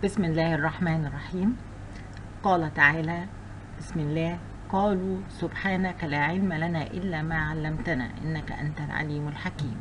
بسم الله الرحمن الرحيم قال تعالى بسم الله قالوا سبحانك لا علم لنا إلا ما علمتنا إنك أنت العليم الحكيم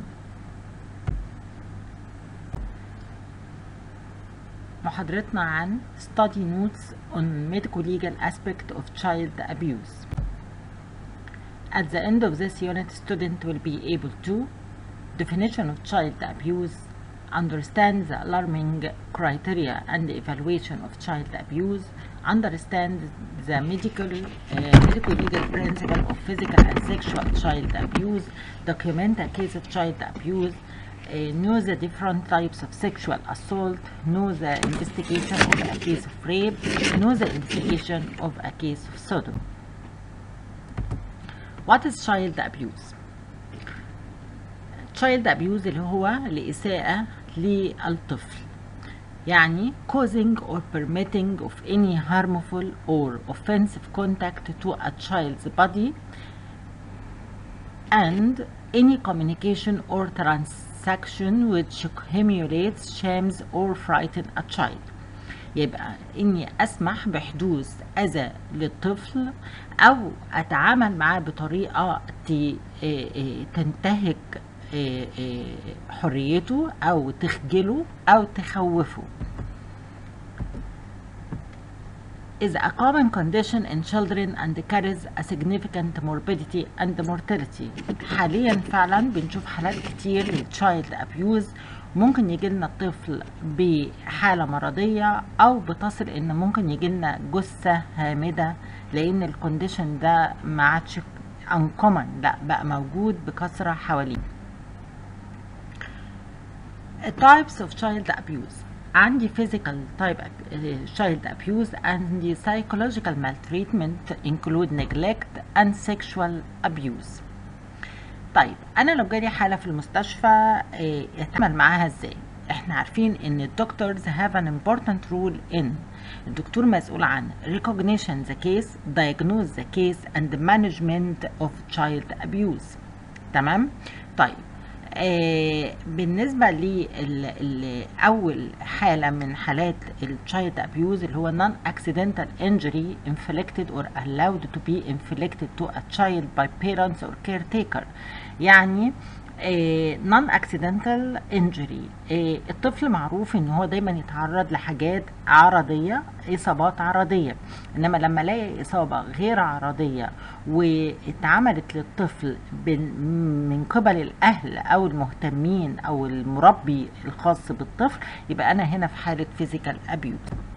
محاضرتنا عن study notes on medical legal aspect of child abuse At the end of this unit, student will be able to definition of child abuse, understand the alarming criteria and evaluation of child abuse, understand the medical, uh, medical legal principle of physical and sexual child abuse, document a case of child abuse, uh, know the different types of sexual assault, know the investigation of a case of rape, know the investigation of a case of sodomy. What is child abuse? child abuse اللي هو الإساءة للطفل يعني causing or permitting of any harmful or offensive contact to a child's body and any communication or transaction which humiliates, shames or frighten a child يبقى اني اسمح بحدوث اذى للطفل او اتعامل معاه بطريقه تنتهك حريته او تخجله او تخوفه is a common condition in children and carries a significant morbidity and mortality حاليا فعلا بنشوف حالات كتير للchild abuse ممكن يجي لنا الطفل بحالة مرضية أو بتصل إن ممكن يجي لنا جثة هامدة لأن الكونديشن ده ما عادش uncommon لا بقى موجود بكثرة حواليه types of child abuse عندي physical type uh, child abuse عندي psychological maltreatment include neglect and sexual abuse طيب انا لو جالي حاله في المستشفى اتعامل معاها ازاي احنا عارفين ان الدكتورز have an important role in الدكتور مسؤول عن recognition the case diagnose the case and management of child abuse تمام طيب آه بالنسبة لأول حالة من حالات الشايلد أبيوز اللي هو non accidental injury inflicted or allowed to be inflicted to a child by parents or caretaker يعني نون اكسيدنتال انجري الطفل معروف ان هو دايما يتعرض لحاجات عرضيه اصابات عرضيه انما لما الاقي اصابه غير عرضيه واتعملت للطفل من قبل الاهل او المهتمين او المربي الخاص بالطفل يبقى انا هنا في حاله فيزيكال ابيوز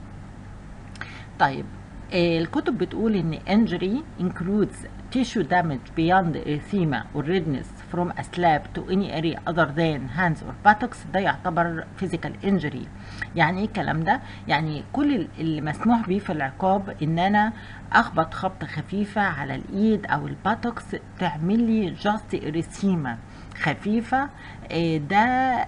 طيب الكتب بتقول ان injury includes tissue damage beyond erythema or redness from a slab to any area other than hands or buttocks ده يعتبر physical injury يعني ايه الكلام ده يعني كل اللي مسموح بيه في العقاب ان انا اخبط خبطه خفيفه على الايد او الباتوكس تعمل لي just erythema خفيفه ده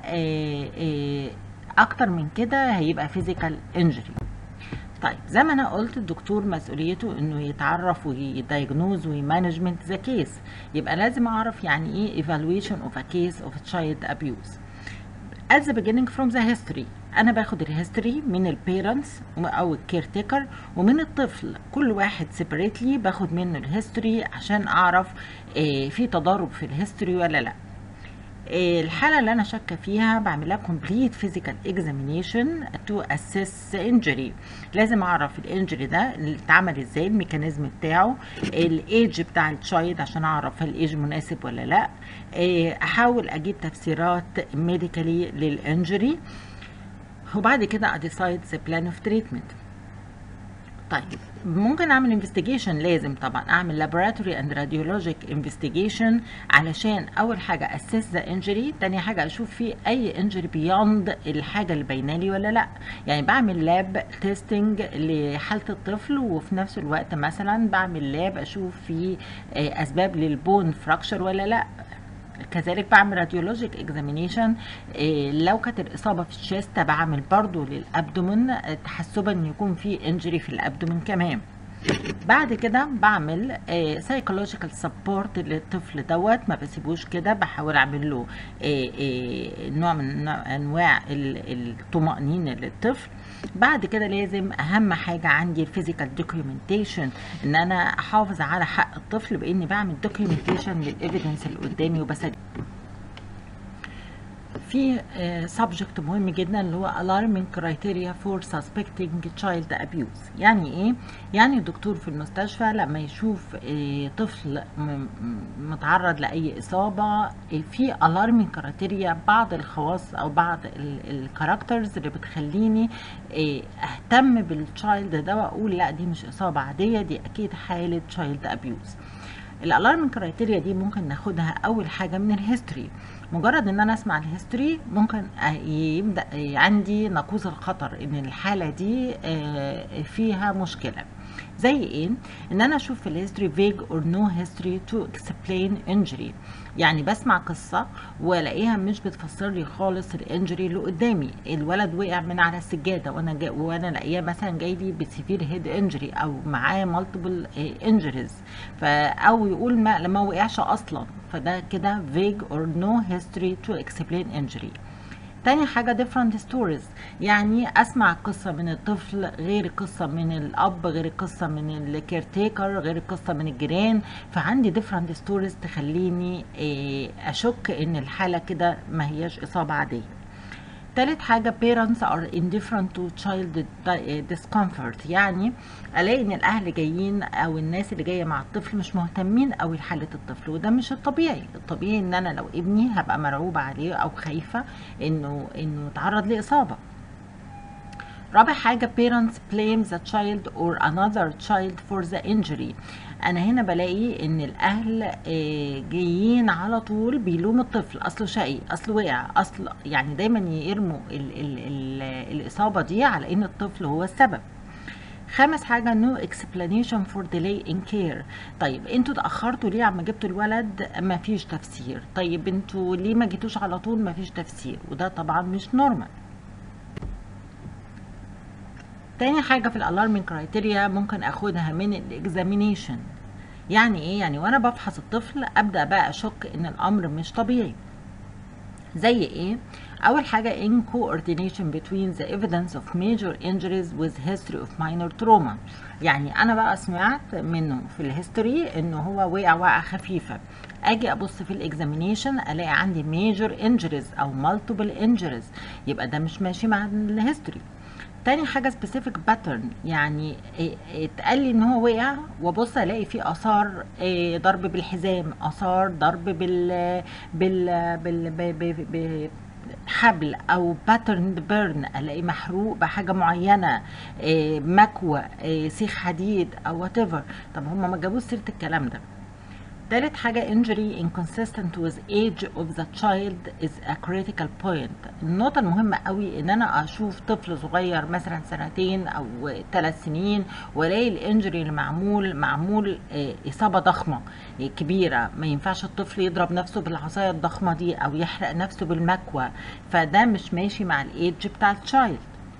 اكتر من كده هيبقى physical injury طيب زي ما انا قلت الدكتور مسؤوليته انه يتعرف ويدايجنوز ويمانجمنت ذا كيس يبقى لازم اعرف يعني ايه evaluation of a case of child abuse at the beginning from the history انا باخد الهيستوري من البيرنتس او الكير تيكر ومن الطفل كل واحد سيبريتلي باخد منه الهيستوري عشان اعرف إيه في تضارب في الهيستوري ولا لا الحالة اللي أنا شاكة فيها بعملها complete physical examination to assess the injury لازم أعرف الانجري ده اللي اتعمل ازاي الميكانيزم بتاعه الايج بتاع التشايلد عشان أعرف هل الايج مناسب ولا لا أحاول أجيب تفسيرات ميديكالي للانجري وبعد كده أديسايد the plan of treatment طيب ممكن اعمل انفستيجيشن لازم طبعا اعمل لابوراتوري اند راديولوجيك انفستيجيشن علشان اول حاجه اسس ذا انجري تاني حاجه اشوف في اي انجري بيوند الحاجه اللي باينه لي ولا لا يعني بعمل لاب تيستنج لحاله الطفل وفي نفس الوقت مثلا بعمل لاب اشوف في اسباب للبون فراكشر ولا لا كذلك بعمل راديولوجيك اكزامينيشن لو كانت الاصابه في الشيست بعمل برضو للابدومن تحسبا ان يكون في انجري في الابدومن كمان بعد كده بعمل سايكولوجيكال سبورت للطفل دوت ما بسيبوش كده بحاول اعمل له آه، آه، نوع من انواع ال- الطمأنينة للطفل بعد كده لازم اهم حاجه عندي الفيزيكال دوكيومنتيشن ان انا احافظ على حق الطفل باني بعمل دوكيومنتيشن للايفيدنس اللي قدامي وبسجل في سبجكت مهم جدا اللي هو alarming criteria for suspecting child abuse يعني ايه يعني الدكتور في المستشفى لما يشوف آه، طفل م- م- متعرض لاي اصابه آه، في alarming criteria بعض الخواص او بعض الكاركترز اللي بتخليني آه، اهتم بالتشايلد ده واقول لا دي مش اصابه عاديه دي اكيد حاله child abuse الالارم كرايتيريا دي ممكن ناخدها اول حاجه من الهيستوري مجرد ان انا اسمع الهيستوري ممكن أ- يبدا عندي ناقوس الخطر ان الحاله دي آه، فيها مشكله زي ايه ان انا اشوف في الهيستوري فيج اور نو هيستوري تو اكسبلين انجري يعني بسمع قصه والاقيها مش بتفسر لي خالص الانجري اللي قدامي الولد وقع من على السجاده وانا جا وانا لاقيه مثلا جاي لي بسيفير هيد انجري او معاه مالتيبل انجريز او يقول ما ما وقعش اصلا فده كده vague or no history to explain injury تاني حاجة different stories يعني أسمع قصة من الطفل غير قصة من الأب غير قصة من الكيرتيكر غير قصة من الجيران فعندي different stories تخليني إيه، أشك إن الحالة كده ما هياش إصابة عادية تالت حاجة parents are indifferent to child di- discomfort يعني ألاقي إن الأهل جايين أو الناس اللي جاية مع الطفل مش مهتمين أوي لحالة الطفل وده مش الطبيعي الطبيعي إن أنا لو ابني هبقى مرعوبة عليه أو خايفة إنه إنه يتعرض لإصابة رابع حاجة parents blame the child or another child for the injury أنا هنا بلاقي إن الأهل آه، جايين على طول بيلوموا الطفل أصله شقي أصله وقع أصل يعني دايما يرموا ال ال ال الإصابة دي على إن الطفل هو السبب خامس حاجة no explanation for delay in care طيب انتوا اتأخرتوا ليه عما جبتوا الولد مفيش تفسير طيب انتوا ليه ما جيتوش على طول مفيش تفسير وده طبعا مش نورمال تاني حاجة في الالارمين كرايتيريا ممكن اخدها من الاكزامينيشن يعني ايه يعني وانا بفحص الطفل ابدا بقى اشك ان الامر مش طبيعي زي ايه اول حاجه in coordination between the evidence of major injuries with history of minor trauma يعني انا بقى سمعت منه في الهيستوري انه هو وقع وقعه خفيفه اجي ابص في الاكزامينيشن الاقي عندي major injuries او multiple injuries يبقى ده مش ماشي مع الهيستوري تاني حاجة specific pattern يعني إيه- اتقال لي ان هو وقع وابص الاقي فيه اثار إيه، ضرب بالحزام اثار ضرب بال بال بال ب- ب- ب- حبل او باترن بيرن الاقي محروق بحاجه معينه إيه، مكوى إيه، سيخ حديد او وات طب هم ما جابوش سيره الكلام ده تالت حاجة injury inconsistent with age of the child is a critical point النقطة المهمة قوي ان انا اشوف طفل صغير مثلا سنتين او ثلاث سنين والاقي الانجري اللي معمول معمول آه، اصابة ضخمة آه، كبيرة ما ينفعش الطفل يضرب نفسه بالعصاية الضخمة دي او يحرق نفسه بالمكوى فده مش ماشي مع الايدج بتاع التشايلد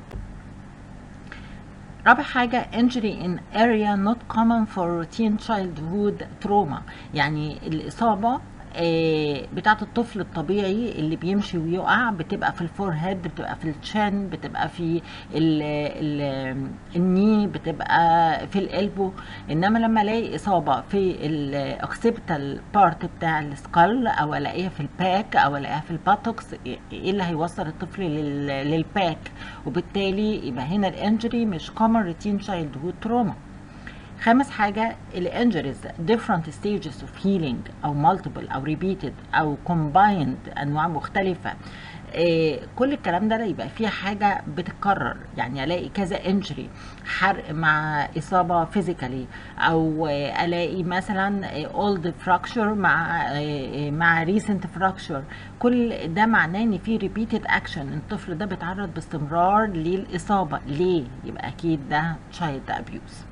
رابع حاجة injury in area not common for routine childhood trauma يعني الإصابة آه، بتاعة الطفل الطبيعي اللي بيمشي ويقع بتبقى في الفور هيد بتبقى في الشن بتبقى في ال ال الني بتبقى في القلبو انما لما الاقي اصابه في الاوكسيبتال بارت بتاع السكال او الاقيها في الباك او الاقيها في الباتوكس ايه اللي هيوصل الطفل لل- للباك وبالتالي يبقى هنا الانجري مش common routine childhood trauma خامس حاجة الانجريز different stages of healing أو multiple أو repeated أو combined أنواع مختلفة إيه كل الكلام ده يبقى فيه حاجة بتتكرر يعني ألاقي كذا انجري حرق مع إصابة فيزيكالي أو آه، ألاقي مثلا اولد فراكشر مع آه، مع ريسنت فراكشر كل ده معناه ان في ريبيتد اكشن الطفل ده بيتعرض باستمرار للإصابة ليه يبقى أكيد ده child abuse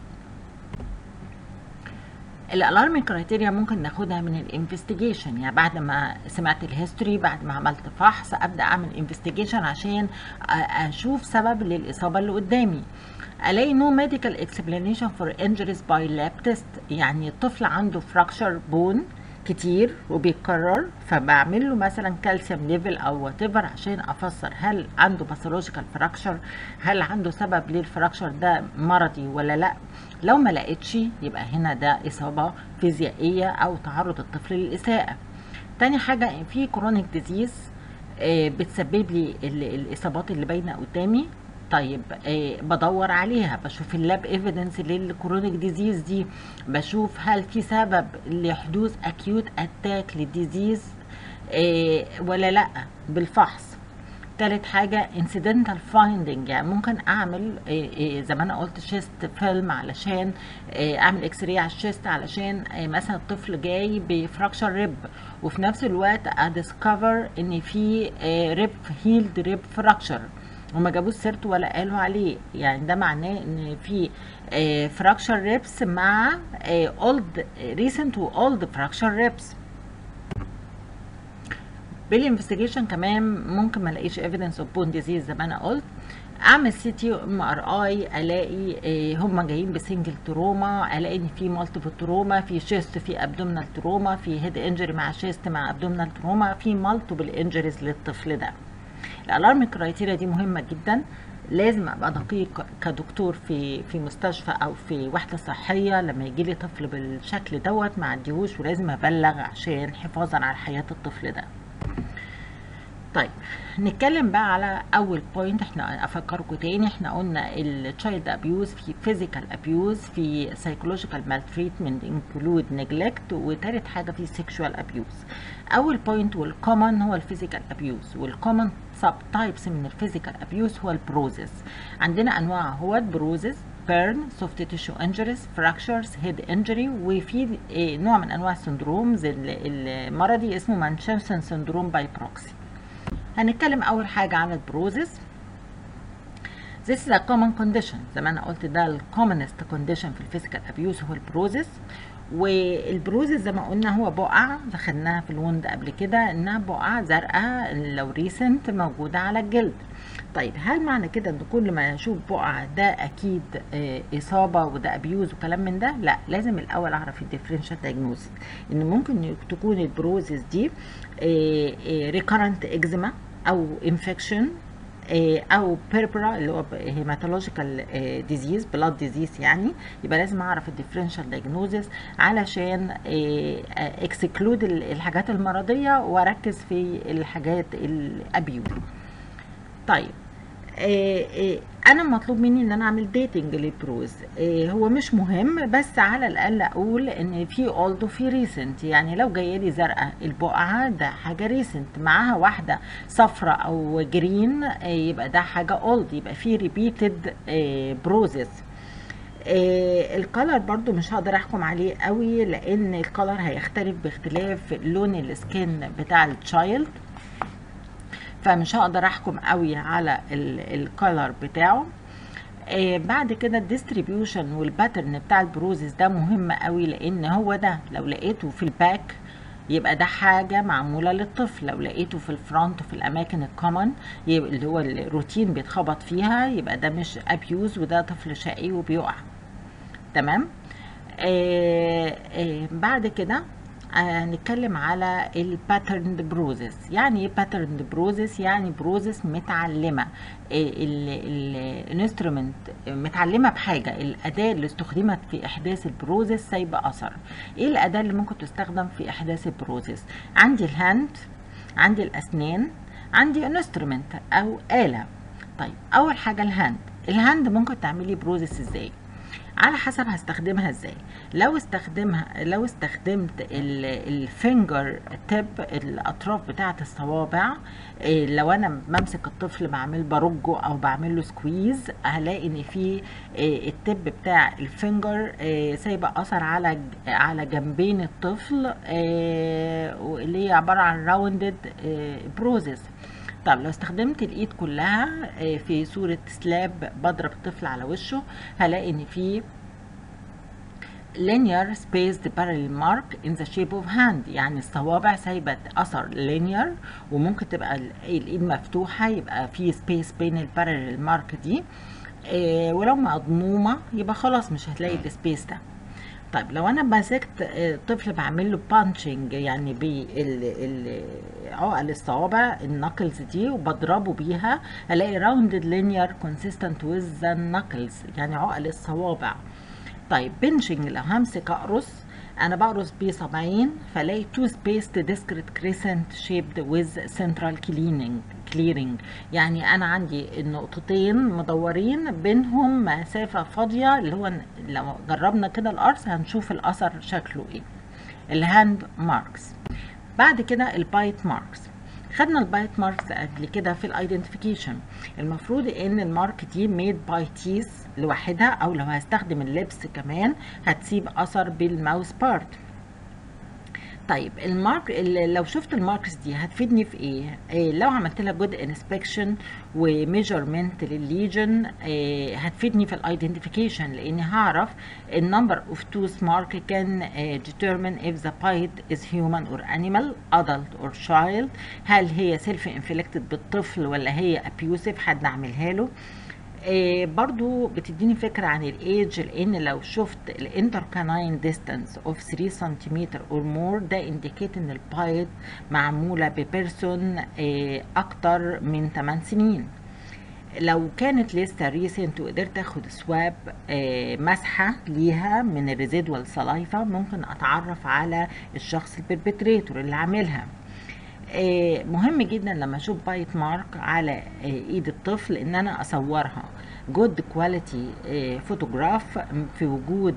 الالارم كرايتيريا ممكن ناخدها من الانفستيجيشن يعني بعد ما سمعت الهيستوري بعد ما عملت فحص ابدا اعمل انفستيجيشن عشان أ- اشوف سبب للاصابه اللي قدامي الاقي no medical explanation for injuries by lab test يعني الطفل عنده fracture bone كتير وبيتكرر فبعمل له مثلا كالسيوم ليفل او وات ايفر عشان افسر هل عنده باثولوجيكال فراكشر هل عنده سبب للفراكشر ده مرضي ولا لا لو ما لقيتش يبقى هنا ده اصابه فيزيائيه او تعرض الطفل للاساءه تاني حاجه في كرونيك ديزيز بتسبب لي الاصابات اللي باينه قدامي طيب آه بدور عليها بشوف اللاب ايفيدنس للكرونيك ديزيز دي بشوف هل في سبب لحدوث اكيوت اتاك للديزيز آه ولا لا بالفحص تالت حاجة incidental finding يعني ممكن اعمل آه زي ما انا قلت شيست فيلم علشان اعمل اكس راي على الشيست علشان مثلا الطفل جاي بفراكشر ريب وفي نفس الوقت اديسكفر ان في ريب هيلد ريب فراكشر وما جابوش سيرته ولا قالوا عليه يعني ده معناه ان في فراكشر ريبس مع اولد ريسنت واولد فراكشر ريبس بالانفستيجيشن كمان ممكن ما الاقيش ايفيدنس اوف بون ديزيز زي ما انا قلت اعمل سي تي ام ار اي الاقي هم جايين بسنجل تروما الاقي ان في مالتيبل تروما في شيست في ابدومينال تروما في هيد انجري مع شيست مع ابدومينال تروما في مالتيبل انجريز للطفل ده الالارم كرايتيريا دي مهمه جدا لازم ابقى دقيق كدكتور في في مستشفى او في وحده صحيه لما يجي لي طفل بالشكل دوت ما عنديهوش ولازم ابلغ عشان حفاظا على حياه الطفل ده طيب نتكلم بقى على اول بوينت احنا افكركم تاني احنا قلنا التشايلد ابيوز في فيزيكال ابيوز في سايكولوجيكال مالتريتمنت انكلود نيجلكت وتالت حاجه في سيكشوال ابيوز اول بوينت والكومن هو الفيزيكال ابيوز والكومن سب تايبس من الفيزيكال ابيوز هو البروزس عندنا انواع هو البروزس بيرن سوفت تيشو انجريز فراكشرز هيد انجري وفي نوع من انواع السندرومز المرضي اسمه مانشنسون سندروم باي بروكسي هنتكلم اول حاجه على البروزس This is a common condition زي ما انا قلت ده ال commonest condition في الفيزيكال ابيوز هو البروزس والبروزس زي ما قلنا هو بقعة دخلناها في الوند قبل كده انها بقعة زرقاء لو ريسنت موجودة على الجلد طيب هل معنى كده ان كل ما اشوف بقعة ده اكيد اه اصابة وده ابيوز وكلام من ده لا لازم الاول اعرف الديفرنشال دايجنوستس ان ممكن تكون البروزس دي ريكارنت اكزيما او انفكشن او بيربرا اللي هو هيماتولوجيكال ديزيز بلاد ديزيز يعني يبقى لازم اعرف الديفرنشال دايجنوزس علشان اكسكلود الحاجات المرضيه واركز في الحاجات الابيوز طيب آه آه انا مطلوب مني ان انا اعمل ديتنج للبروز آه هو مش مهم بس على الاقل اقول ان في اولد وفي ريسنت يعني لو جايه لي زرقاء البقعه ده حاجه ريسنت معاها واحده صفراء او جرين يبقى ده حاجه اولد يبقى في ريبيتد بروزس آه الكالر برضو مش هقدر احكم عليه قوي لان الكالر هيختلف باختلاف لون السكين بتاع التشايلد فمش هقدر احكم قوي على الكولر بتاعه آه بعد كده الديستريبيوشن والباترن بتاع البروزس ده مهم قوي لان هو ده لو لقيته في الباك يبقى ده حاجة معمولة للطفل لو لقيته في الفرونت في الأماكن الكومن اللي هو الروتين بيتخبط فيها يبقى ده مش أبيوز وده طفل شقي وبيقع تمام آه آه بعد كده هنتكلم على الباترند بروزس يعني ايه باترند بروزس يعني بروزس متعلمه الانسترومنت متعلمه بحاجه الاداه اللي استخدمت في احداث البروزس سايبه اثر ايه الاداه اللي ممكن تستخدم في احداث البروزس عندي الهاند عندي الاسنان عندي انسترومنت او اله طيب اول حاجه الهاند الهاند ممكن تعملي بروزس ازاي على حسب هستخدمها ازاي لو استخدمها لو استخدمت الفينجر تيب الاطراف بتاعه الصوابع إيه لو انا بمسك الطفل بعمل برجه او بعمل له سكويز هلاقي ان في إيه التب بتاع الفينجر إيه سايبه اثر على على جنبين الطفل اللي هي عباره عن راوندد بروزس طب لو استخدمت الايد كلها في صورة سلاب بضرب الطفل على وشه هلاقي ان في linear spaced parallel mark in the shape of hand يعني الصوابع سايبة اثر linear وممكن تبقى الايد مفتوحة يبقى في space بين البارallel mark دي آه ولو مضمومه يبقى خلاص مش هتلاقي السبيس ده طيب لو انا مسكت آه، طفل بعمل له بانشنج يعني بعقل الصوابع النكلز دي وبضربه بيها الاقي راوندد لينير كونسيستنت ويز ذا نكلز يعني عقل الصوابع طيب بنشنج لو همسك اقرص انا بقرص بيه صبعين فلاقي تو سبيسد ديسكريت كريسنت شيبد ويز سنترال كليننج كليرنج يعني انا عندي النقطتين مدورين بينهم مسافه فاضيه اللي هو لو جربنا كده القرص هنشوف الاثر شكله ايه الهاند ماركس بعد كده البايت ماركس خدنا البايت ماركس قبل كده في الايدنتيفيكيشن المفروض ان المارك دي ميد باي تيس لوحدها او لو هستخدم اللبس كمان هتسيب اثر بالماوس بارت طيب المارك ال- لو شفت الماركس دي هتفيدني في ايه؟ إيه لو عملت لها جود انسبكشن وميجرمنت للليجن إيه هتفيدني في الايدنتيفيكيشن لاني هعرف النمبر اوف توث مارك كان determine if the bite is human or animal adult or child هل هي سيلف انفليكتد بالطفل ولا هي abusive حد عاملها له آه، برضو بتديني فكرة عن الايدج لان لو شفت الانتركاناين ديستانس اوف 3 سنتيمتر اور مور ده انديكيت ان البايت معمولة ببيرسون آه، اكتر من 8 سنين لو كانت لسه ريسنت وقدرت اخد سواب آه، مسحه ليها من الريزيدوال سلايفا ممكن اتعرف على الشخص البربتريتور اللي عاملها آه، مهم جدا لما اشوف بايت مارك على آه، ايد الطفل ان انا اصورها جود كواليتي فوتوغراف في وجود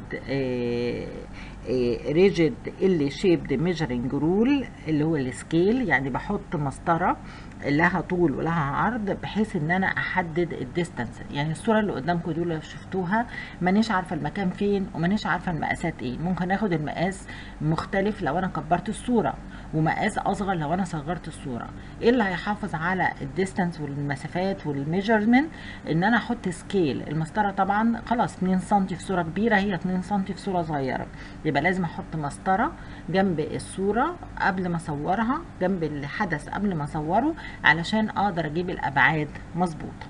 ريجيد اللي شيبد ميجرنج رول اللي هو السكيل يعني بحط مسطره لها طول ولها عرض بحيث ان انا احدد الديستانس يعني الصوره اللي قدامكم دول لو شفتوها مانيش عارفه المكان فين ومانيش عارفه المقاسات ايه ممكن اخد المقاس مختلف لو انا كبرت الصوره ومقاس اصغر لو انا صغرت الصوره ايه اللي هيحافظ على الديستانس والمسافات والميجرمنت ان انا احط سكيل المسطره طبعا خلاص 2 سم في صوره كبيره هي 2 سم في صوره صغيره يبقى لازم احط مسطره جنب الصوره قبل ما اصورها جنب الحدث قبل ما اصوره علشان اقدر اجيب الابعاد مظبوطه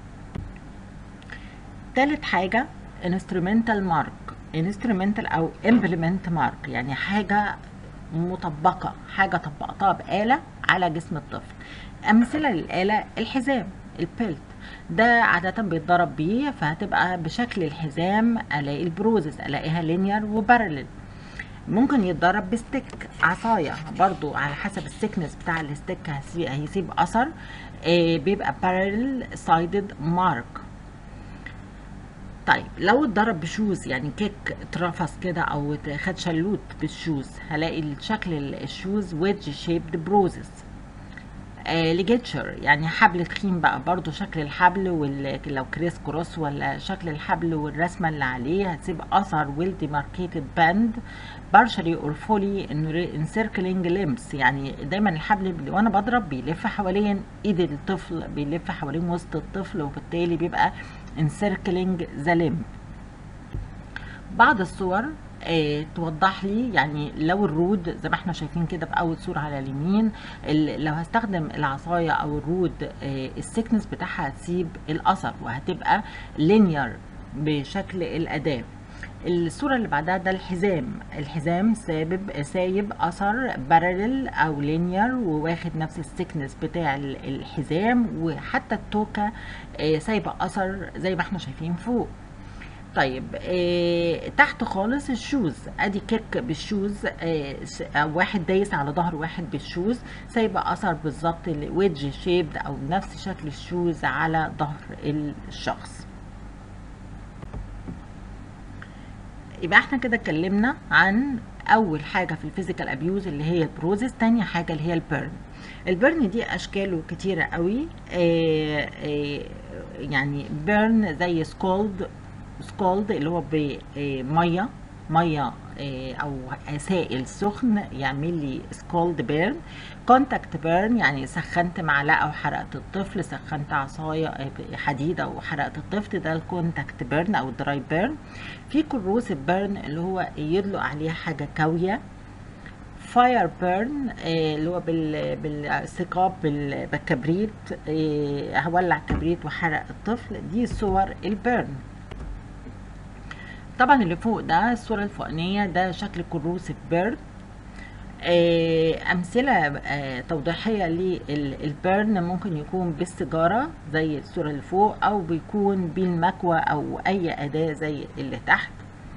تالت حاجه انسترومنتال مارك انسترومنتال او امبلمنت مارك يعني حاجه مطبقه حاجه طبقتها بآلة على جسم الطفل امثله للآلة الحزام البيلت ده عادة بيتضرب بيه فهتبقى بشكل الحزام الاقي البروزس الاقيها لينير وبارلل ممكن يتضرب بستيك عصاية برضو على حسب السكنس بتاع الستيك هسي- هيسيب اثر آه، بيبقى بارل سايدد مارك طيب لو اتضرب بشوز يعني كيك اترفس كده او ات- خد شلوت بالشوز هلاقي الشكل ال- الشوز ويدج شيبد بروزز آه ليجيتشر يعني حبل تخين بقى برضو شكل الحبل وال... لو كريس كروس ولا شكل الحبل والرسمة اللي عليه هتسيب أثر ويل ديماركيتد باند بارشلي اور فولي انسيركلينج ليمس يعني دايما الحبل اللي وانا بضرب بيلف حوالين ايد الطفل بيلف حوالين وسط الطفل وبالتالي بيبقى انسيركلينج ذا ليمب بعض الصور آه، توضح لي يعني لو الرود زي ما احنا شايفين كده في اول صوره على اليمين ال- لو هستخدم العصايه او الرود آه، السكنس بتاعها هتسيب الاثر وهتبقى لينير بشكل الاداه الصورة اللي بعدها ده الحزام الحزام سابب سايب اثر بارلل او لينير وواخد نفس السكنس بتاع ال- الحزام وحتى التوكة آه، سايبة اثر زي ما احنا شايفين فوق طيب آه تحت خالص الشوز ادي كيك بالشوز آه س- أو واحد دايس على ظهر واحد بالشوز سايبه اثر بالظبط ويدج شيبد او نفس شكل الشوز على ظهر الشخص يبقى احنا كده اتكلمنا عن اول حاجه في الفيزيكال ابيوز اللي هي البروزس تاني حاجه اللي هي البيرن البيرن دي اشكاله كتيره قوي آه آه يعني بيرن زي سكولد سكولد اللي هو بميه ميه آه، او سائل سخن يعمل لي سكولد بيرن كونتاكت بيرن يعني سخنت معلقه وحرقت الطفل سخنت عصايه آه، حديده وحرقت الطفل ده الكونتاكت بيرن او الدراي بيرن في كروسيف بيرن اللي هو يدلق عليها حاجه كاويه فاير بيرن اللي هو بال- بالثقاب بال- بالكبريت آه، هولع كبريت وحرق الطفل دي صور البيرن طبعا اللي فوق ده الصورة الفوقانية ده شكل كروسيف بيرن آه، أمثلة آه، توضيحية للبيرن ممكن يكون بالسيجارة زي الصورة اللي فوق أو بيكون بالمكوى أو أي أداة زي اللي تحت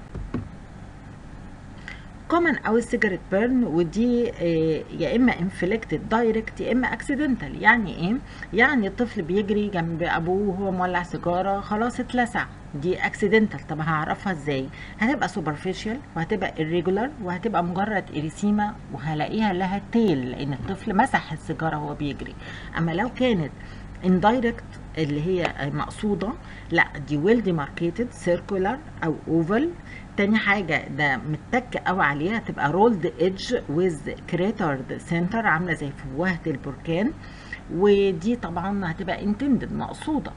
كومن او السيجاريت بيرن ودي آه، يا اما انفليكتد دايركت يا اما اكسيدنتال يعني ايه يعني الطفل بيجري جنب ابوه وهو مولع سيجاره خلاص اتلسع دي اكسيدنتال طب هعرفها ازاي هتبقى سوبرفيشال وهتبقى irregular وهتبقى مجرد اريسيما وهلاقيها لها تيل لان الطفل مسح السيجاره وهو بيجري اما لو كانت indirect اللي هي مقصوده لا دي ويل ديماركيتد سيركولار او اوفال تاني حاجة ده متك قوي عليها تبقى رولد ايدج ويز كريترد سنتر عاملة زي فوهة البركان ودي طبعا هتبقى انتندد مقصودة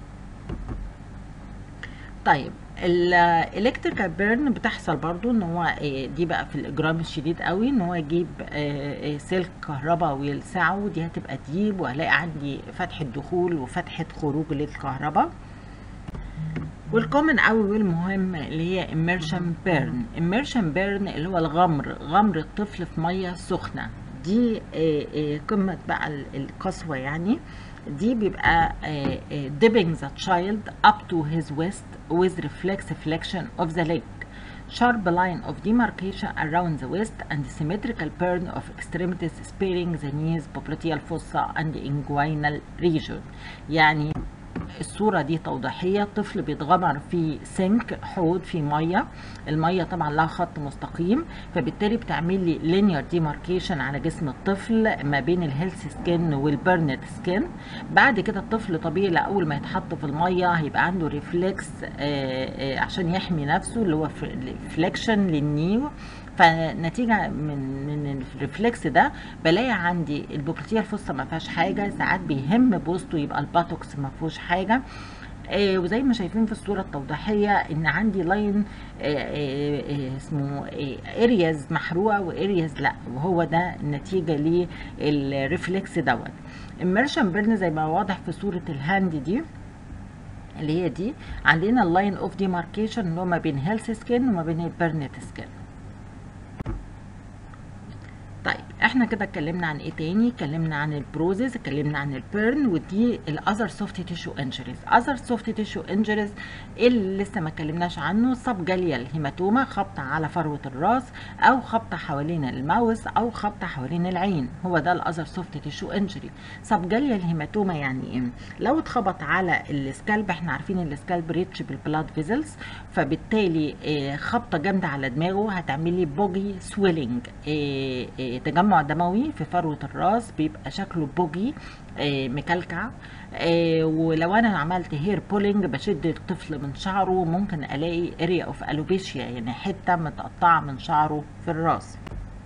طيب الالكتريكال بيرن بتحصل برضو ان هو آه، دي بقى في الاجرام الشديد قوي ان هو يجيب آه، آه، سلك كهرباء ويلسعه دي هتبقى ديب وهلاقي عندي فتحة دخول وفتحة خروج للكهرباء والكومن قوي والمهم اللي هي immersion burn immersion burn اللي هو الغمر غمر الطفل في ميه سخنه دي آه، آه، قمه بقى ال- القسوه يعني دي بيبقى آه، آه، dipping the child up to his waist with reflex flexion of the leg sharp line of demarcation around the waist and symmetrical burn of extremities sparing the knees popliteal fossa and inguinal region يعني الصورة دي توضيحية طفل بيتغمر في سنك حوض في مية المية طبعا لها خط مستقيم فبالتالي بتعمل لي linear demarcation على جسم الطفل ما بين الهيلث سكين والبرنت سكين بعد كده الطفل طبيعي لأول ما يتحط في المية هيبقى عنده ريفلكس عشان يحمي نفسه اللي هو فليكشن للنيو فنتيجة من من الريفلكس ده بلاقي عندي البوبليتيا الفصة ما فيهاش حاجة ساعات بيهم بوسطه يبقى الباتوكس ما فيهوش حاجة آه وزي ما شايفين في الصورة التوضيحية ان عندي لاين آه آه اسمه ارياز محروقة وارياز لا وهو ده النتيجة للريفلكس دوت immersion بيرن زي ما واضح في صورة الهاند دي اللي هي دي عندنا اللاين اوف ديماركيشن اللي هو ما بين هيلث سكين وما بين البرنت سكين طيب احنا كده اتكلمنا عن ايه تاني اتكلمنا عن البروزز اتكلمنا عن البيرن ودي الاذر سوفت تيشو انجريز اذر سوفت تيشو انجريز اللي لسه ما اتكلمناش عنه سب جاليال هيماتوما خبطه على فروه الراس او خبطه حوالين الماوس او خبطه حوالين العين هو ده الاذر سوفت تيشو انجري سب جاليال هيماتوما يعني ايه لو اتخبط على السكالب احنا عارفين السكالب ريتش بالبلاد فيزلز فبالتالي اه خبطه جامده على دماغه هتعمل لي بوجي سويلنج اه اه تجمع دموي في فروة الراس بيبقى شكله بوجي آه مكلكع آه ولو انا عملت هير بولينج بشد الطفل من شعره ممكن الاقي اريا اوف الوبيشيا يعني حته متقطعه من شعره في الراس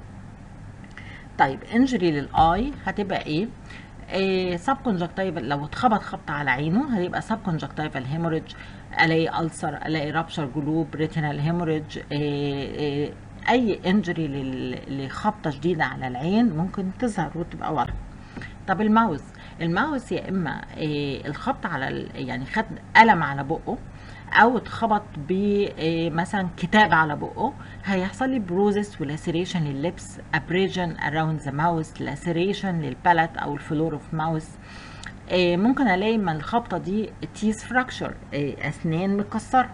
طيب انجري للاي هتبقى ايه سب كونجكتيفال لو اتخبط خبطه على عينه هيبقى سب كونجكتيفال هيموريدج الاقي ألسر الاقي رابشر جلوب ريتينال هيموريدج اي انجري لخبطه شديده على العين ممكن تظهر وتبقى واضحه طب الماوس الماوس يا اما إيه الخبط على يعني خد قلم على بقه او اتخبط بمثلا كتاب على بقه هيحصل لي بروزس ولاسيريشن لللبس ابريجن اراوند ذا ماوس لاسيريشن للبالات او الفلور اوف ماوس إيه ممكن الاقي من الخبطه دي تيس فراكشر إيه اسنان مكسره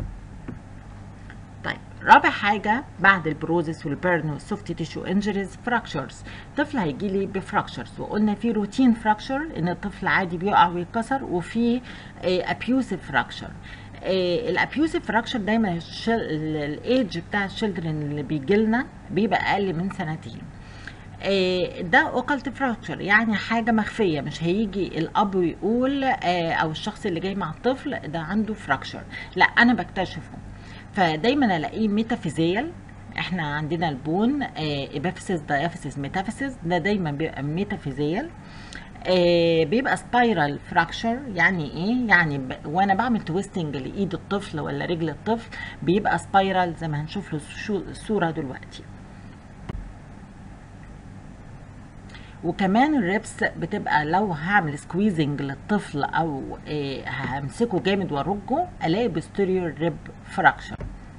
طيب رابع حاجة بعد البروزس والبيرن والسوفت تيشو انجريز فراكشرز طفل هيجي لي بفراكشرز وقلنا في روتين فراكشر ان الطفل عادي بيقع ويتكسر وفي ابيوسيف فراكشر الابيوسيف فراكشر دايما الايدج بتاع الشيلدرن اللي بيجي لنا بيبقى اقل من سنتين ده اوكلت فراكشر يعني حاجه مخفيه مش هيجي الاب ويقول او الشخص اللي جاي مع الطفل ده عنده فراكشر لا انا بكتشفه فدايما الاقيه ميتافيزيال احنا عندنا البون ابافيسيس دايافيسيس ميتافيسيس ده دايما بيبقى ميتافيزيال آه بيبقى سبايرال فراكشر يعني ايه يعني ب... وانا بعمل تويستنج لايد الطفل ولا رجل الطفل بيبقى سبايرال زي ما هنشوف له الصوره دلوقتي وكمان الريبس بتبقى لو هعمل سكويزنج للطفل او آه، همسكه جامد وارجه الاقي بوستيريور ريب فراكشر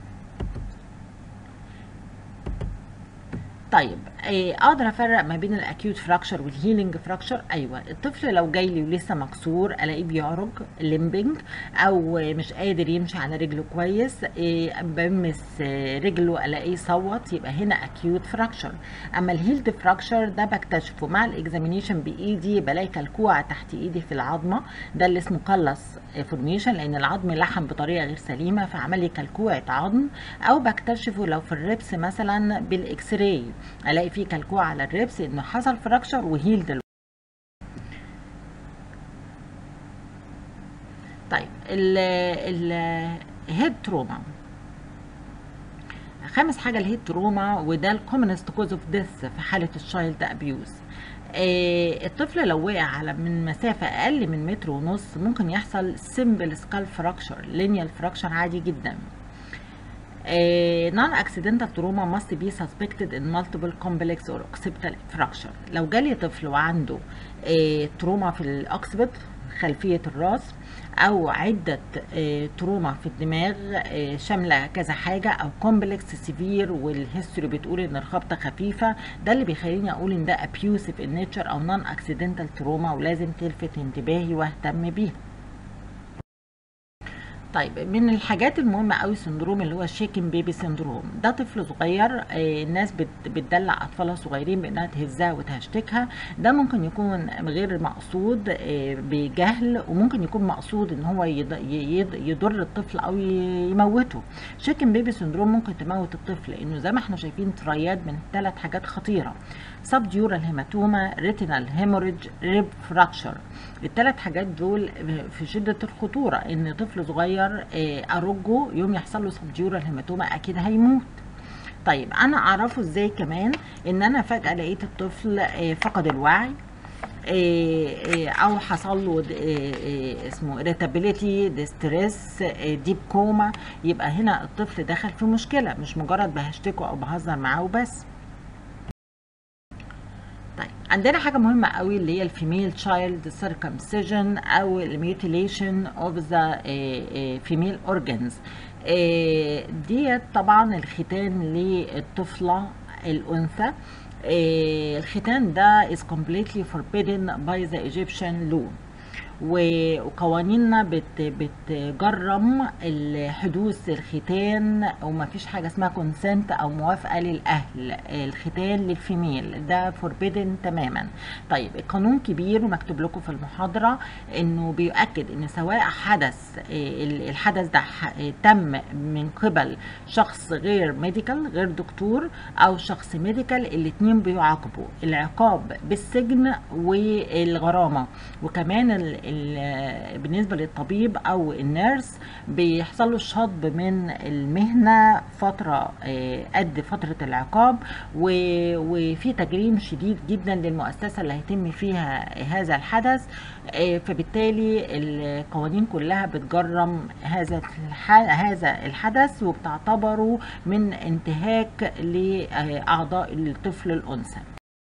طيب آه، اقدر افرق ما بين الاكيوت فراكشر والهيلينج فراكشر ايوه الطفل لو جاي لي ولسه مكسور الاقيه بيعرج ليمبنج او آه، مش قادر يمشي على رجله كويس آه، بمس آه، رجله الاقيه صوت يبقى هنا اكيوت فراكشر اما الهيلد فراكشر ده بكتشفه مع الاكزامينيشن بايدي بلاقي كلكوعه تحت ايدي في العظمه ده اللي اسمه كلس فورميشن لان العظم لحم بطريقه غير سليمه فعمل لي كلكوعه عظم او بكتشفه لو في الريبس مثلا بالاكس راي الاقي فيه كلكوعه على الريبس انه حصل فراكشر وهيلد طيب ال ال هيد تروما خامس حاجه الهيد تروما وده الكومنست كوز اوف ديث في حاله الشايلد ابيوز آه الطفل لو وقع على من مسافه اقل من متر ونص ممكن يحصل سيمبل سكال فراكشر لينيال فراكشر عادي جدا non accidental trauma must be suspected in multiple complex or occipital fracture لو جالي طفل وعنده آه تروما في الاوكسبت خلفيه الراس او عده آه تروما في الدماغ آه شامله كذا حاجه او كومبلكس سيفير والهيستوري بتقول ان الخبطه خفيفه ده اللي بيخليني اقول ان ده ابيوسيف ان نيتشر او نون اكسيدنتال تروما ولازم تلفت انتباهي واهتم بيها طيب من الحاجات المهمة قوي سندروم اللي هو الشيكن بيبي سندروم ده طفل صغير آه الناس بت بتدلع اطفالها صغيرين بانها تهزها وتهشتكها ده ممكن يكون غير مقصود آه بجهل وممكن يكون مقصود ان هو يض يض يضر الطفل او يموته شيكن بيبي سندروم ممكن تموت الطفل لانه زي ما احنا شايفين ترياد من ثلاث حاجات خطيرة سبديورال هيماتوما ريتينال هيموريج ريب فراكشر الثلاث حاجات دول في شدة الخطورة ان طفل صغير ارجه يوم يحصل له سبديورال هيماتوما اكيد هيموت طيب انا اعرفه ازاي كمان ان انا فجأة لقيت الطفل فقد الوعي او حصل له اسمه irritability distress ديب كوما يبقى هنا الطفل دخل في مشكلة مش مجرد بهشتكه او بهزر معاه وبس طيب عندنا حاجه مهمه قوي اللي هي الفيميل تشايلد سيركمسيجن او الميوتيليشن اوف ذا فيميل اورجانز ديت طبعا الختان للطفله الانثى الختان ده is completely forbidden by the Egyptian law وقوانيننا بت بتجرم حدوث الختان وما فيش حاجه اسمها كونسنت او موافقه للاهل الختان للفيميل ده فوربيدن تماما طيب القانون كبير ومكتوب لكم في المحاضره انه بيؤكد ان سواء حدث الحدث ده تم من قبل شخص غير ميديكال غير دكتور او شخص ميديكال الاثنين بيعاقبوا العقاب بالسجن والغرامه وكمان ال بالنسبة للطبيب أو النيرس بيحصل له الشطب من المهنة فترة قد فترة العقاب وفي تجريم شديد جدا للمؤسسة اللي هيتم فيها هذا الحدث فبالتالي القوانين كلها بتجرم هذا هذا الحدث وبتعتبره من انتهاك لأعضاء الطفل الأنثى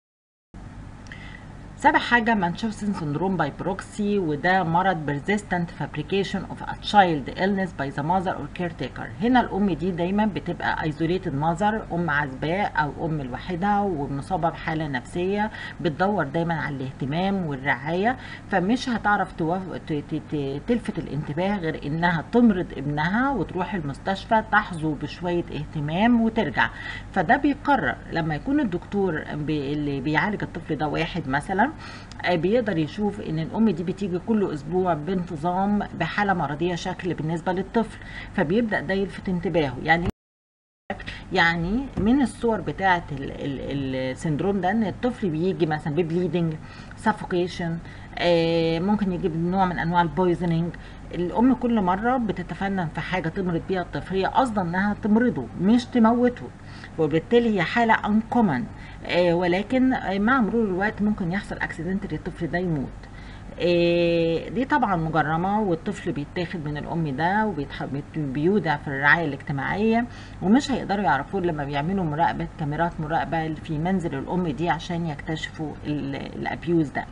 سابع حاجة مانشوفسن سندروم باي بروكسي وده مرض persistent fabrication of a child illness by the mother or caretaker هنا الأم دي دايما بتبقى isolated mother أم عزباء أو أم الوحيدة ومصابة بحالة نفسية بتدور دايما على الاهتمام والرعاية فمش هتعرف توف... تلفت الانتباه غير إنها تمرض ابنها وتروح المستشفى تحظو بشوية اهتمام وترجع فده بيقرر لما يكون الدكتور بي... اللي بيعالج الطفل ده واحد مثلا بيقدر يشوف ان الام دي بتيجي كل اسبوع بانتظام بحاله مرضيه شكل بالنسبه للطفل فبيبدا ده يلفت انتباهه يعني يعني من الصور بتاعه السندروم ده ان الطفل بيجي مثلا ببليدنج سافوكيشن ممكن يجيب نوع من انواع البويزنينج الام كل مره بتتفنن في حاجه تمرض بيها الطفل هي قصدا انها تمرضه مش تموته وبالتالي هي حاله انكومن آه ولكن مع مرور الوقت ممكن يحصل اكسيدنت للطفل ده يموت إيه دي طبعا مجرمة والطفل بيتاخد من الأم ده وبيودع في الرعاية الاجتماعية ومش هيقدروا يعرفوه لما بيعملوا مراقبة كاميرات مراقبة في منزل الأم دي عشان يكتشفوا الأبيوز ده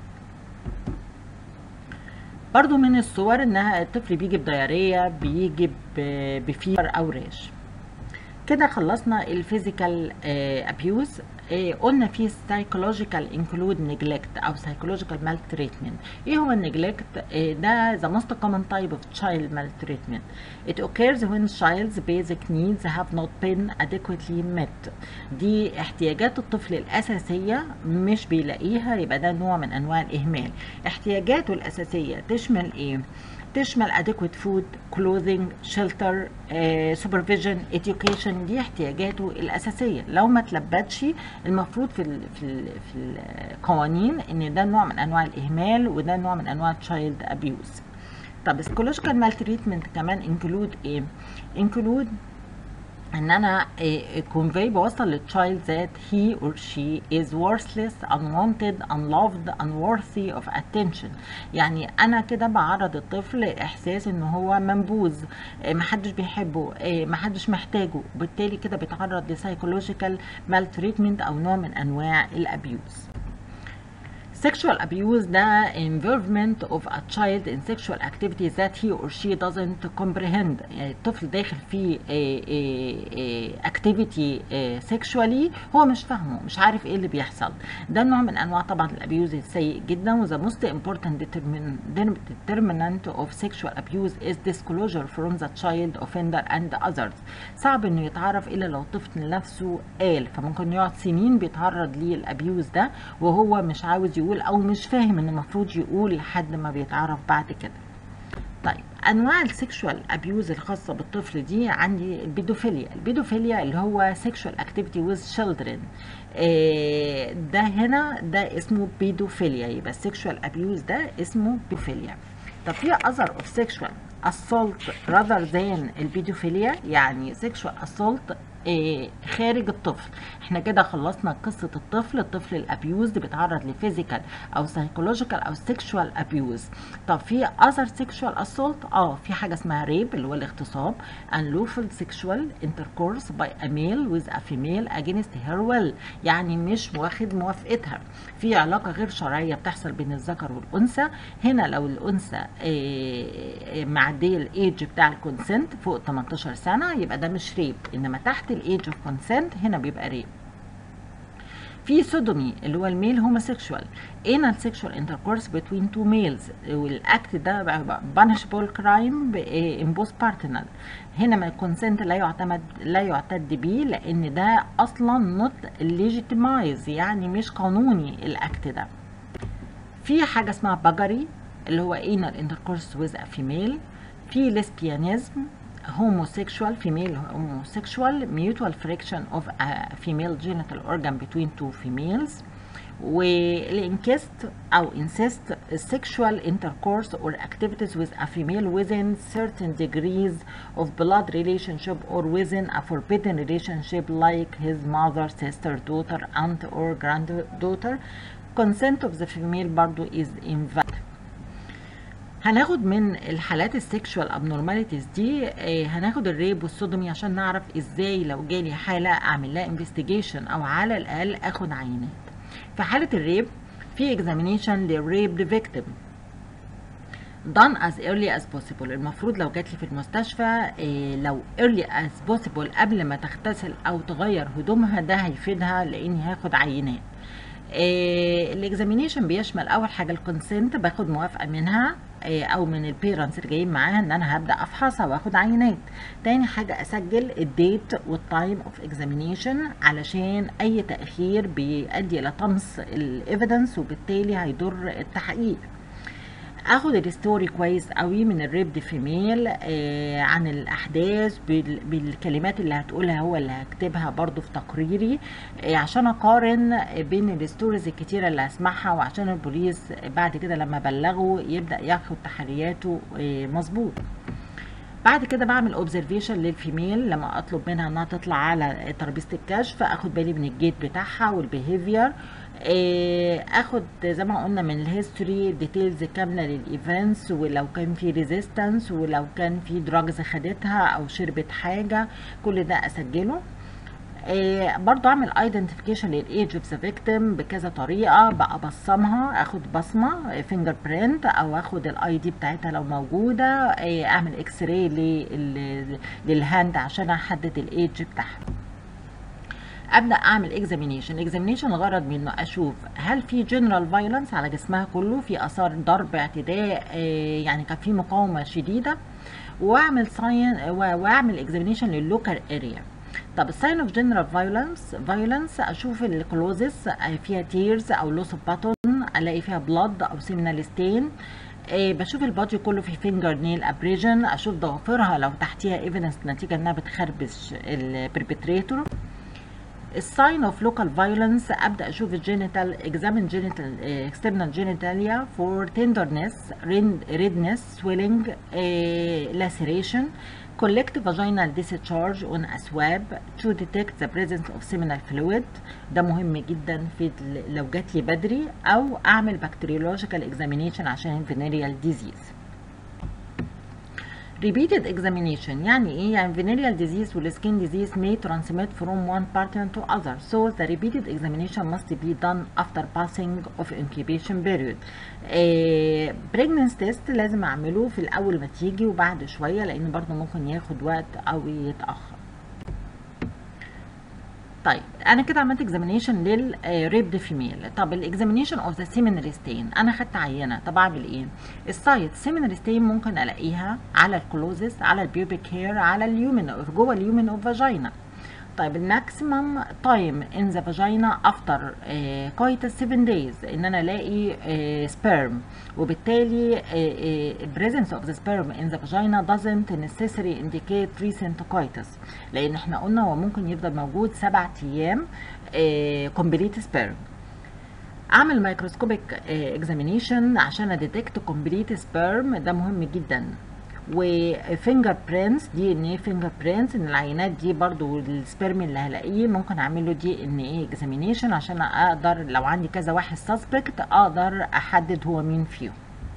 برضو من الصور انها الطفل بيجي بديارية بيجي بفير او ريش كده خلصنا الفيزيكال ابيوز قلنا في psychological include neglect او psychological maltreatment ايه هو النجلكت ده the most common type of child maltreatment it occurs when child's basic needs have not been adequately met دي احتياجات الطفل الاساسيه مش بيلاقيها يبقى ده نوع من انواع الاهمال احتياجاته الاساسيه تشمل ايه تشمل adequate food, clothing, shelter, uh, supervision, education دي احتياجاته الأساسية لو ما تلبتش المفروض في ال في ال في القوانين ان ده نوع من انواع الاهمال وده نوع من انواع child abuse طب psychological maltreatment كمان include ايه include ان انا كونفي بوصل للتشايلد ذات هي اور شي از worthless unwanted unloved unworthy of attention يعني انا كده بعرض الطفل لاحساس ان هو منبوذ محدش بيحبه محدش محتاجه وبالتالي كده بيتعرض لسايكولوجيكال maltreatment او نوع من انواع الابيوز Sexual abuse ده involvement of a child in sexual activities that he or she doesn't comprehend يعني الطفل داخل في activity sexually هو مش فاهمه مش عارف ايه اللي بيحصل ده نوع من انواع طبعا الابيوز السيء جدا و the most important determinant of sexual abuse is disclosure from the child offender and others صعب انه يتعرف الا لو الطفل نفسه قال فممكن يقعد سنين بيتعرض للابيوز ده وهو مش عاوز يقول او مش فاهم ان المفروض يقول لحد ما بيتعرف بعد كده طيب انواع السكشوال ابيوز الخاصه بالطفل دي عندي البيدوفيليا البيدوفيليا اللي هو sexual activity with children إيه ده هنا ده اسمه بيدوفيليا يبقى السكشوال ابيوز ده اسمه بيدوفيليا طب في other of sexual assault rather than البيدوفيليا يعني sexual assault إيه خارج الطفل احنا كده خلصنا قصة الطفل الطفل الابيوز بيتعرض لفيزيكال او سايكولوجيكال او سيكشوال ابيوز طب في اذر سيكشوال اسولت اه في حاجة اسمها ريب اللي هو الاغتصاب unlawful sexual intercourse by a male with a female against her will يعني مش واخد موافقتها في علاقة غير شرعية بتحصل بين الذكر والانثى هنا لو الانثى إيه معدية الايدج بتاع الكونسنت فوق 18 سنة يبقى ده مش ريب انما تحت الايدج اوف كونسنت هنا بيبقى ريب في سودومي اللي هو الميل هوموسيكشوال انال سيكشوال انتركورس بين تو ميلز والاكت ده بانشبل كرايم ان بوث بارتنر هنا ما الكونسنت لا يعتمد لا يعتد بيه لان ده اصلا نوت ليجيتمايز يعني مش قانوني الاكت ده في حاجه اسمها بجري اللي هو انال انتركورس ويز ا فيميل في ليسبيانيزم homosexual female homosexual mutual friction of a female genital organ between two females والانكست او incest sexual intercourse or activities with a female within certain degrees of blood relationship or within a forbidden relationship like his mother sister daughter aunt or granddaughter consent of the female برضو is invalid هناخد من الحالات السكشوال ابنورماليتيز دي آه هناخد الريب والسودومي عشان نعرف ازاي لو جالي حاله اعمل لها انفستيجيشن او على الاقل اخد عينات في حاله الريب في اكزامينيشن للريب فيكتيم done as early as possible المفروض لو جات لي في المستشفى إيه لو early as possible قبل ما تغتسل او تغير هدومها ده هيفيدها لاني هاخد عينات إيه الاكزامينيشن بيشمل اول حاجه الكونسنت باخد موافقه منها إيه او من البيرنتس اللي جايين معاها ان انا هبدا افحصها واخد عينات تاني حاجه اسجل الديت والتايم اوف اكزامينيشن علشان اي تاخير بيؤدي الى طمس الايفيدنس وبالتالي هيضر التحقيق اخد الستوري كويس قوي من الريبد فيميل آه عن الاحداث بالكلمات اللي هتقولها هو اللي هكتبها برضو في تقريري آه عشان اقارن بين الستوريز الكتيرة اللي هسمعها وعشان البوليس بعد كده لما بلغه يبدأ ياخد تحرياته آه مظبوط بعد كده بعمل اوبزرفيشن للفيميل لما اطلب منها انها تطلع على ترابيزه الكشف اخد بالي من الجيت بتاعها والبيهيفير آه، اخد زي ما قلنا من الهيستوري ديتيلز كامله للايفنتس ولو كان في ريزيستنس ولو كان في دراجز خدتها او شربت حاجه كل ده اسجله آه، برضو اعمل ايدنتيفيكيشن للايج اوف ذا فيكتيم بكذا طريقه بقى بصمها اخد بصمه فينجر برينت او اخد الاي دي بتاعتها لو موجوده آه، اعمل اكس راي للهاند عشان احدد الايج بتاعها ابدا اعمل اكزامينيشن اكزامينيشن الغرض منه اشوف هل في جنرال فايلنس على جسمها كله في اثار ضرب اعتداء آه، يعني كان في مقاومه شديده واعمل ساين واعمل اكزامينيشن لللوكال اريا طب الساين اوف جنرال فايلنس فايلنس اشوف الكلوزس فيها تيرز او لوس اوف باتون الاقي فيها بلاد او سيمينال ستين آه بشوف البادي كله في فينجر نيل ابريجن اشوف ضوافرها لو تحتيها ايفيدنس نتيجه انها بتخربش البربتريتور الساين اوف لوكال فايولنس ابدا اشوف الجينيتال اكزامين جينيتال اكسترنال جينيتاليا فور تندرنس ريدنس سويلنج laceration collect vaginal discharge on a swab to detect the presence of seminal fluid ده مهم جدا في ال- لو جات لي بدري او اعمل bacteriological examination عشان venereal disease repeated examination يعني ايه يعني venereal disease والskin disease may transmit from one partner to other so the repeated examination must be done after passing of incubation period آه pregnancy test لازم اعمله في الاول ما تيجي وبعد شويه لان برضه ممكن ياخد وقت او يتاخر طيب انا كده عملت اكزامينيشن للريبد فيميل طب الاكزامينيشن اوف ذا سيمينال ستين انا خدت عينه طب اعمل ايه السايت سيمينال ستين ممكن الاقيها على الكلوزس على البيوبيك هير على اليومن جوه اليومن اوف فاجينا طيب الماكسيمم تايم ان ذا فاجينا افتر كويتس 7 دايز ان انا الاقي سبيرم وبالتالي presence of the sperm in the vagina doesn't necessarily indicate recent coitus لان احنا قلنا هو ممكن يفضل موجود سبعة ايام كومبليت سبيرم اعمل مايكروسكوبيك اكزامينيشن عشان اديتكت كومبليت سبيرم ده مهم جدا وفينجر برينتس دي ان ايه فينجر برينتس ان العينات دي برضو السبرم اللي هلاقيه ممكن اعمل له دي ان ايه اكزامينيشن عشان اقدر لو عندي كذا واحد سسبكت اقدر احدد هو مين فيهم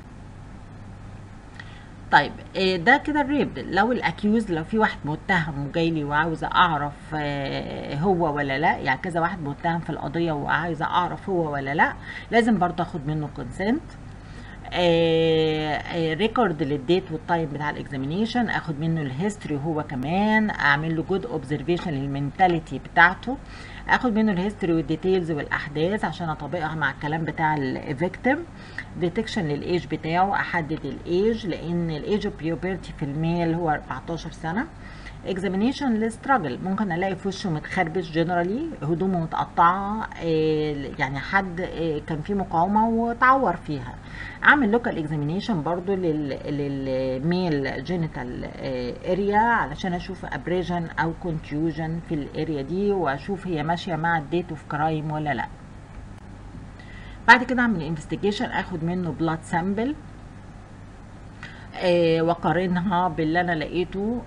طيب إيه ده كده الريب لو الاكيوز لو في واحد متهم وجاي لي وعاوزه اعرف آه هو ولا لا يعني كذا واحد متهم في القضيه وعايزه اعرف هو ولا لا لازم برضه اخد منه كونسنت ريكورد للديت والتايم بتاع الاكزامينيشن اخد منه الهيستوري هو كمان اعمل له جود اوبزرفيشن للمنتاليتي بتاعته اخد منه الهيستوري والديتيلز والاحداث عشان اطبقها مع الكلام بتاع الفيكتيم ديتكشن للايج بتاعه احدد الايج لان الايج اوف بيوبرتي في الميل هو 14 سنه اكزامينيشن للستراجل ممكن الاقي في وشه متخربش جنرالي هدومه متقطعه يعني حد كان في مقاومه وتعور فيها اعمل لوكال اكزامينيشن برضو للميل جينيتال اريا علشان اشوف ابريجن او كونتيوجن في الاريا دي واشوف هي ماشيه مع الديت اوف كرايم ولا لا بعد كده اعمل انفستيجيشن اخد منه بلاد سامبل آه وقارنها باللي انا لقيته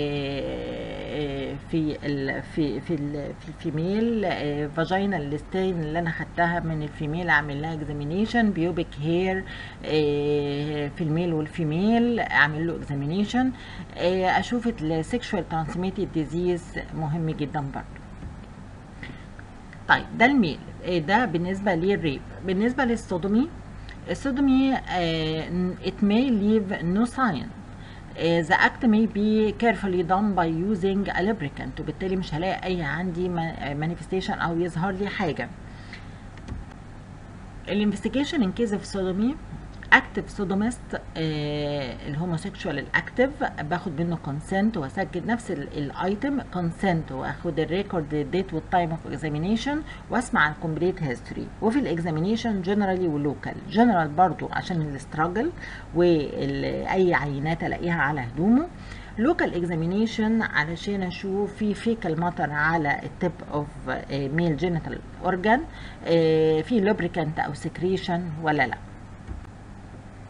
آه في ال في في ال في الفيميل آه فاجينا الستين اللي انا خدتها من الفيميل اعمل لها اكزامينيشن بيوبيك هير في الميل والفيميل اعمل له اكزامينيشن اشوف السكشوال ترانسميتد ديزيز مهم جدا برضه طيب ده الميل ده بالنسبه للريب بالنسبه للصدمي الصدمي uh, it may leave no sign uh, the act may be carefully done by using a lubricant وبالتالي مش هلاقي اي عندي manifestation او يظهر لي حاجه الانفستيجيشن ان كيس اوف صدمي اكتف سودوميست الهوموسيكشوال الاكتف باخد منه كونسنت واسجل نفس الايتم كونسنت واخد الريكورد الديت والتايم اوف اكزامينيشن واسمع الكومبليت هيستوري وفي الاكزامينيشن جنرالي ولوكال جنرال برضو عشان الاستراجل واي عينات الاقيها على هدومه لوكال اكزامينيشن علشان اشوف في فيكال ماتر على التب اوف ميل جينيتال اورجان في لوبريكانت او سكريشن ولا لا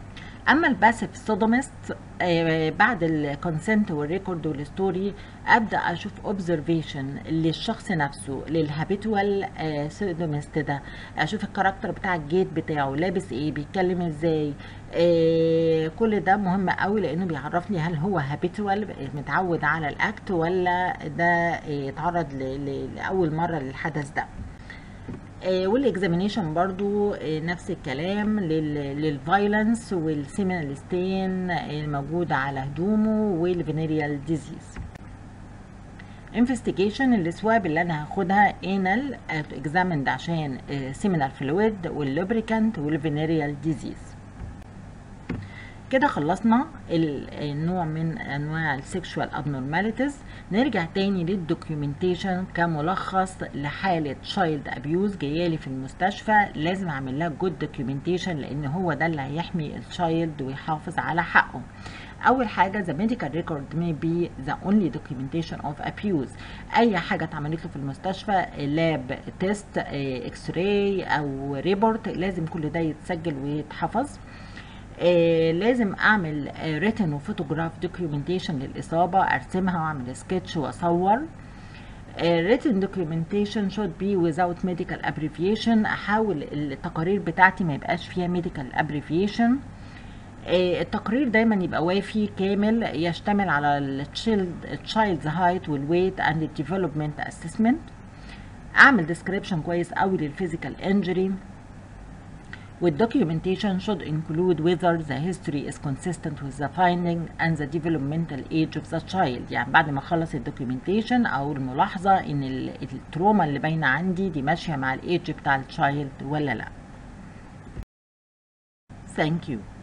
اما الباسيف سودومست آه بعد الكونسنت والريكورد والستوري ابدا اشوف اوبزرفيشن للشخص نفسه للهابيتوال آه سودومست ده اشوف الكاركتر بتاع الجيت بتاعه لابس ايه بيتكلم ازاي آه كل ده مهم قوي لانه بيعرفني هل هو هابيتوال متعود على الاكت ولا ده اتعرض لاول مره للحدث ده والاكزامينيشن برضو نفس الكلام للفايلنس والسيمينال ستين الموجود على هدومه والفينيريال ديزيز انفستيجيشن السواب اللي انا هاخدها انال اكزامند عشان سيمينال فلويد واللوبريكانت والفينيريال ديزيز كده خلصنا النوع من انواع السكشوال ابنورماليتيز نرجع تاني للدوكيومنتيشن كملخص لحاله تشايلد ابيوز جايالي في المستشفى لازم اعمل لها جود دوكيومنتيشن لان هو ده اللي هيحمي التشايلد ويحافظ على حقه اول حاجه the medical record may be the only documentation of abuse اي حاجه اتعملت له في المستشفى لاب تيست اكس راي او ريبورت لازم كل ده يتسجل ويتحفظ آه لازم اعمل آه ريتن وفوتوغراف دوكيومنتيشن للاصابه ارسمها واعمل سكتش واصور written documentation should be without medical abbreviation احاول التقارير بتاعتي ما يبقاش فيها medical abbreviation آه التقرير دايما يبقى وافي كامل يشتمل على التشايلدز هايت والويت اند الديفلوبمنت اسسمنت اعمل ديسكريبشن كويس قوي للفيزيكال انجري والdocumentation should include whether the history is consistent with the finding and the developmental age of the child يعني بعد ما اخلص الدوكيومنتيشن او الملاحظه ان التروما اللي باينه عندي دي ماشيه مع الايدج بتاع التشايلد ولا لا Thank you